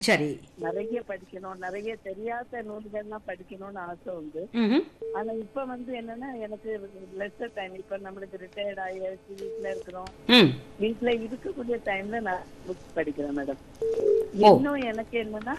சரி நிறைய படிக்கணும் நிறைய தெரியாத நூல்கள்லாம் படிக்கணும்னு ஆசை உண்டு ம்ஹும். ஆனா இப்ப வந்து என்னன்னா எனக்கு லெஸ்ஸர் டைம் இப்ப நம்மளுக்கு ரிட்டையர்ட் ஆயாச்சு வீட்ல இருக்கிறோம் ம் வீட்ல இருக்கக்கூடிய டைம்ல நான் புக்ஸ் படிக்கிறேன் மேடம் ஓ. இன்னும் எனக்கு என்னன்னா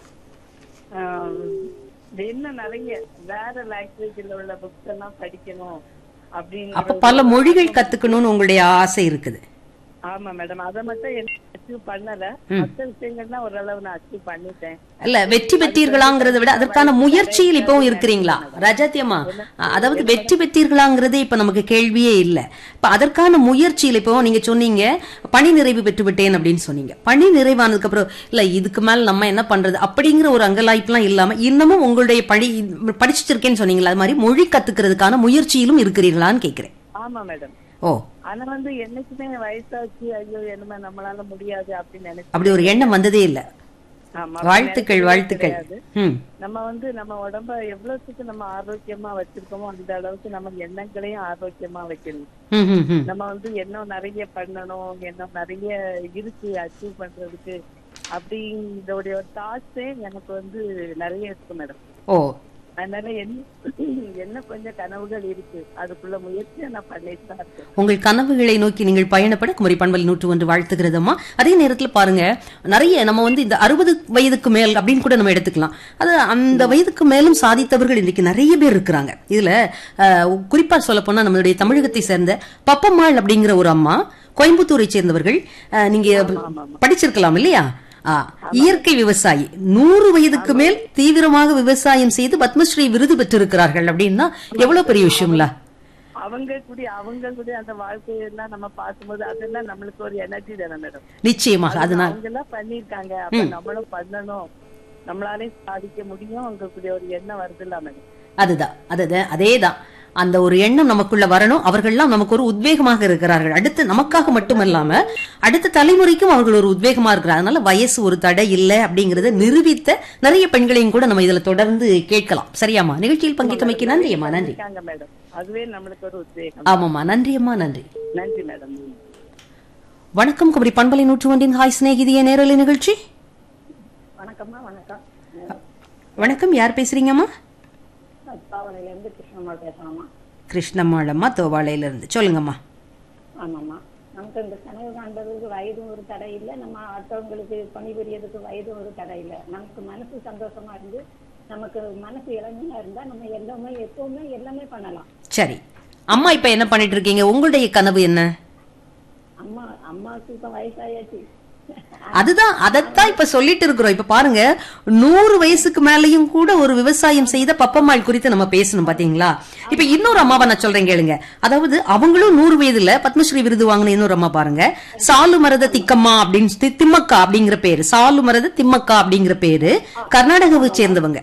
ஆம், இன்னும் நிறைய வேற லாங்குவேஜ்ல உள்ள புக்ஸ் எல்லாம் படிக்கணும் அப்படின்னு அப்ப பல மொழிகள் கத்துக்கணும்னு உங்களுடைய ஆசை இருக்குது ஆமா மேடம் அத மட்டும் அச்சீவ் பண்ணல மத்த விஷயங்கள்லாம் ஓரளவு நான் அச்சீவ் பண்ணிட்டேன் இல்ல வெற்றி பெற்றீர்களாங்கிறத விட அதற்கான முயற்சியில் இப்பவும் இருக்கிறீங்களா ரஜாத்தியம்மா அதாவது வெற்றி பெற்றீர்களாங்கிறதே இப்ப நமக்கு கேள்வியே இல்ல இப்ப அதற்கான முயற்சியில் இப்போ நீங்க சொன்னீங்க பணி நிறைவு பெற்று விட்டேன் அப்படின்னு சொன்னீங்க பணி நிறைவானதுக்கு அப்புறம் இல்ல இதுக்கு மேல நம்ம என்ன பண்றது அப்படிங்கிற ஒரு அங்கலாய்ப்புலாம் இல்லாம இன்னமும் உங்களுடைய பணி படிச்சிருக்கேன்னு சொன்னீங்களா அது மாதிரி மொழி கத்துக்கிறதுக்கான முயற்சியிலும் இருக்கிறீர்களான்னு கேக்குறேன் ஆமா மேடம் ஓ ஆனா வந்து என்னைக்குமே வயசாச்சு ஐயோ என்னமே நம்மளால முடியாது அப்படின்னு நினைச்சு அப்படி ஒரு எண்ணம் வந்ததே இல்ல ஆமா, வாழ்த்துக்கள் நினைச்சதே வாழ்த்துக்கள் கிடையாது. ம் நம்ம வந்து நம்ம உடம்ப எவ்வளவுக்கு நம்ம ஆரோக்கியமா வச்சிருக்கோமோ அந்த அளவுக்கு நம்ம எண்ணங்களையும் ஆரோக்கியமா வைக்கணும் ம் ம் ம் நம்ம வந்து எண்ணம் நிறைய பண்ணணும் எண்ணம் நிறைய இருக்கு அச்சீவ் பண்றதுக்கு அப்படிங்கறோடைய தாட்ஸே எனக்கு வந்து நிறைய இருக்கு மேடம் ஓ அதனால என்ன என்ன கொஞ்சம் கனவுகள் இருக்கு அதுக்குள்ள முயற்சியை நான் பண்ணிட்டு தான் இருக்கேன் உங்கள் கனவுகளை நோக்கி நீங்கள் பயணப்பட குமரி பண்பல் நூற்று ஒன்று வாழ்த்துகிறதம்மா அதே நேரத்தில் பாருங்க நிறைய நம்ம வந்து இந்த அறுபது வயதுக்கு மேல் அப்படின்னு கூட நம்ம எடுத்துக்கலாம் அது அந்த வயதுக்கு மேலும் சாதித்தவர்கள் இன்னைக்கு நிறைய பேர் இருக்கிறாங்க இதுல அஹ், குறிப்பா சொல்ல போனா நம்மளுடைய தமிழகத்தை சேர்ந்த பப்பம்மாள் அப்படிங்கிற ஒரு அம்மா கோயம்புத்தூரை சேர்ந்தவர்கள் அஹ், நீங்க படிச்சிருக்கலாம் இல்லையா ஆ, இயற்கை விவசாயி நூறு வயதுக்கு மேல் தீவிரமாக விவசாயம் செய்து பத்மஸ்ரீ விருது பெற்றிருக்கிறார்கள் அப்படின்னா எவ்வளவு பெரிய விஷயம்ல அவங்க கூட அவங்க கூட அந்த வாழ்க்கையெல்லாம் நம்ம பார்க்கும்போது அதெல்லாம் நம்மளுக்கு ஒரு எனர்ஜி தானே மேடம் நிச்சயமாக அதனால் அவங்க எல்லாம் பண்ணிருக்காங்க அப்ப நம்மளும் பண்ணணும் நம்மளாலையும் சாதிக்க முடியும் அவங்களுக்குரிய ஒரு எண்ணம் வருது இல்ல மேடம் அதுதான் அதுதான் அதேதான் அந்த ஒரு எண்ணம் நமக்குள்ள வரணும் அவர்கள்லாம் நமக்கு ஒரு உத்வேகமாக இருக்கிறார்கள் அடுத்து நமக்காக மட்டுமல்லாம அடுத்த தலைமுறைக்கும் அவர்கள் ஒரு உத்வேகமா இருக்கிறார் அதனால வயசு ஒரு தடை இல்லை அப்படிங்கறத நிரூபித்த நிறைய பெண்களையும் கூட நம்ம இதுல தொடர்ந்து கேட்கலாம் சரியாம்மா நிகழ்ச்சியில் பங்கேற்றமைக்கு நன்றியம்மா நன்றி இருக்காங்க மேடம் அதுவே நம்மளுக்கு ஒரு உத்வேகம் ஆமாம்மா நன்றியம்மா நன்றி நன்றி மேடம் வணக்கம் குமரி பண்பலை நூற்று ஒன்றின் ஹாய் சிநேகிதிய நேரலை நிகழ்ச்சி வணக்கம்மா வணக்கம் வணக்கம் யார் பேசுறீங்கம்மா பாவனையில இருந்து கிருஷ்ணம்மா பேசலாமா கிருஷ்ணம்மாளம்மா தோவாளையில இருந்து சொல்லுங்கம்மா ஆமாம்மா நமக்கு இந்த கனவு காண்பதற்கு வயதும் ஒரு தடை இல்லை நம்ம அடுத்தவங்களுக்கு பணிபுரியறதுக்கு வயதும் ஒரு தடை இல்லை நமக்கு மனசு சந்தோஷமா இருந்து நமக்கு மனசு இளமையா இருந்தா நம்ம எல்லாமே எப்பவுமே எல்லாமே பண்ணலாம் சரி அம்மா இப்ப என்ன பண்ணிட்டு இருக்கீங்க உங்களுடைய கனவு என்ன அம்மா அம்மாவுக்கு இப்ப வயசாயாச்சு அதுதான் அதைத்தான் இப்ப சொல்லிட்டு இருக்கிறோம் இப்ப பாருங்க நூறு வயசுக்கு மேலயும் கூட ஒரு விவசாயம் செய்த பப்பம்மாள் குறித்து நம்ம பேசணும் பாத்தீங்களா இப்ப இன்னொரு அம்மாவை நான் சொல்றேன் கேளுங்க அதாவது அவங்களும் நூறு வயதுல பத்மஸ்ரீ விருது வாங்கின இன்னொரு அம்மா பாருங்க சாலு மரத திக்கம்மா அப்படின்னு தி- திம்மக்கா அப்படிங்கிற பேரு சாலு மரத திம்மக்கா அப்படிங்கிற பேரு கர்நாடகாவை சேர்ந்தவங்க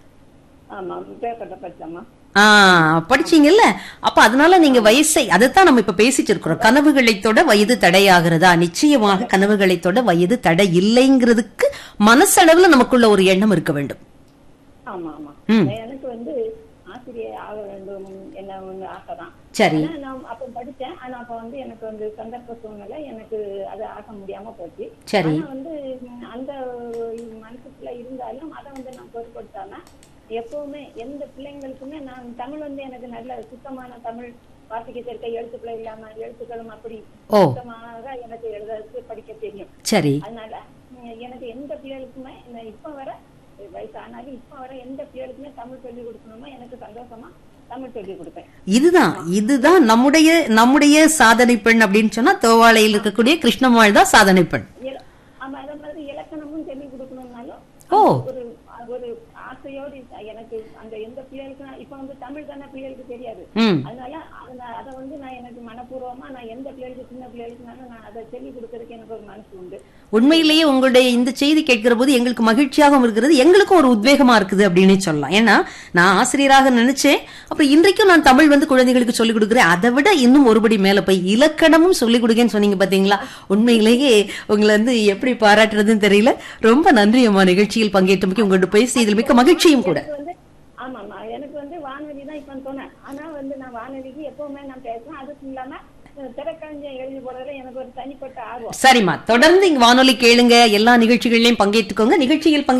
ஆமா பேப்பர்ல படிச்சம்மா ஆ படிச்சீங்கல்ல அப்ப அதனால நீங்க வயசை அதைத்தான் நம்ம இப்ப பேசிட்டு இருக்கிறோம் கனவுகளை தொட வயது தடையாகிறதா நிச்சயமாக கனவுகளை தொட வயது தடை இல்லைங்கிறதுக்கு மனசளவுல நமக்குள்ள ஒரு எண்ணம் இருக்க வேண்டும் ஆமா ஆமா ம். எனக்கு வந்து ஆசிரியர் ஆக வேண்டும் என்ன ஒண்ணு ஆசைதான் சரி ஆனா நான் அப்ப படிச்சேன் ஆனா அப்ப வந்து எனக்கு வந்து சந்தர்ப்ப சூழ்நிலை எனக்கு அது ஆக முடியாம போச்சு சரி ஆனா வந்து ம், அந்த மனசுக்குள்ள இருந்தாலும் அதை வந்து நான் பொருட்படுத்தாம எப்பவுமே எந்த பிள்ளைங்களுக்குமே நான் தமிழ் வந்து எனக்கு நல்ல சுத்தமான தமிழ் வாசிக்க தெரிக்க எழுத்துக்களை இல்லாம எழுத்துக்களும் அப்படி ஓ சுத்தமாக எனக்கு எழுத படிக்க தெரியும் சரி அதனால ம், எனக்கு எந்த பிள்ளைகளுக்குமே இந்த இப்ப வர வயசானாலும் இப்ப வர எந்த பிள்ளைகளுக்குமே தமிழ் சொல்லி கொடுக்கணுமோ எனக்கு சந்தோஷமா தமிழ் சொல்லி கொடுப்பேன் இதுதான் இதுதான் நம்முடைய நம்முடைய சாதனை பெண் அப்படின்னு சொன்னா தோவாளையில் இருக்கக்கூடிய கிருஷ்ணம்மாள் தான் சாதனை பெண் இல- ஆமா அதே மாதிரி இலக்கணமும் சொல்லி கொடுக்கணும்னாலும் ஓ. ஒரு ஒரு ஆசையோடு எனக்கு அந்த எந்த பிள்ளைகளுக்கு நான் இப்ப வந்து தமிழ் தானே பிள்ளைகளுக்கு தெரியாது ம் அதனால அதை அதை வந்து நான் எனக்கு மனப்பூர்வமா நான் எந்த பிள்ளைகளுக்கு சின்ன பிள்ளைகளுக்குனாலும் நான் அதை சொல்லி கொடுக்கறதுக்கு எனக்கு ஒரு மனசு உண்டு உண்மையிலேயே உங்களுடைய இந்த செய்தி கேட்கிற போது எங்களுக்கு மகிழ்ச்சியாகவும் இருக்கிறது எங்களுக்கும் ஒரு உத்வேகமா இருக்குது அப்படின்னு சொல்லலாம் ஏன்னா நான் ஆசிரியராக நினைச்சேன் அப்புறம் இன்றைக்கும் நான் தமிழ் வந்து குழந்தைகளுக்கு சொல்லிக் கொடுக்குறேன் அதை விட இன்னும் ஒருபடி மேல போய் இலக்கணமும் சொல்லிக் கொடுங்கன்னு சொன்னீங்க பாத்தீங்களா உண்மையிலேயே உங்களை வந்து எப்படி பாராட்டுறதுன்னு தெரியல ரொம்ப நன்றி அம்மா நிகழ்ச்சியில் பங்கேற்றமைக்கு உங்கள்கிட்ட பேசியதில் மிக்க மகிழ்ச்சியும் கூட எனக்கு வந்து ஆமாமா எனக்கு வந்து வானொலி தான் இப்ப தோணேன் ஆனா வந்து நான் வானொலிக்கு எப்பவுமே நான் பேசுவேன் அதுக்கு இல்லாம அஹ், திரைக்கலைஞர் எழுதி போடுறதுல எனக்கு ஒரு தனிப்பட்ட ஆர்வம் சரிம்மா தொடர்ந்து இங்க வானொலி கேளுங்க எல்லா நிகழ்ச்சிகள்லயும் பங்கேற்றுக்கோங்க நிகழ்ச்சியில் பங்கே